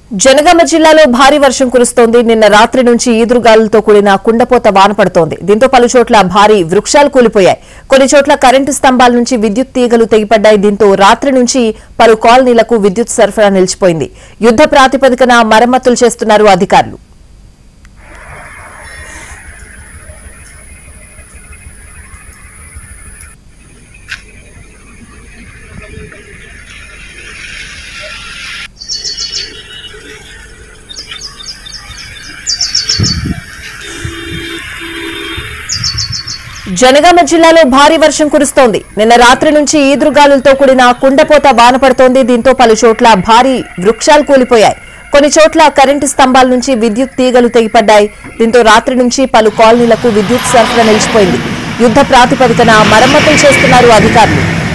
జనగామ జిల్లాలో భారీ వర్షం కురుస్తోంది నిన్న రాత్రి నుంచి ఈదురుగాలులతో కూడిన కుండపోత వాన పడుతోంది దీంతో పలు చోట్ల భారీ వృక్షాలు కూలిపోయాయి కొన్ని చోట్ల కరెంటు స్తంభాల నుంచి విద్యుత్ తీగలు తెగిపడ్డాయి దీంతో రాత్రి నుంచి పలు కాలనీలకు విద్యుత్ సరఫరా నిలిచిపోయింది యుద్ద ప్రాతిపదికన మరమ్మతులు చేస్తున్నారు అధికారులు జనగామ జిల్లాలో భారీ వర్షం కురుస్తోంది నిన్న రాత్రి నుంచి ఈదురుగాలులతో కూడిన కుండపోత వాన పడుతోంది దీంతో పలు చోట్ల భారీ వృక్షాలు కూలిపోయాయి కొన్ని చోట్ల కరెంటు స్తంభాల నుంచి విద్యుత్ తీగలు తెగిపడ్డాయి దీంతో రాత్రి నుంచి పలు కాలనీలకు విద్యుత్ సరఫరా నిలిచిపోయింది యుద్ద ప్రాతిపదికన మరమ్మతులు చేస్తున్నారు అధికారులు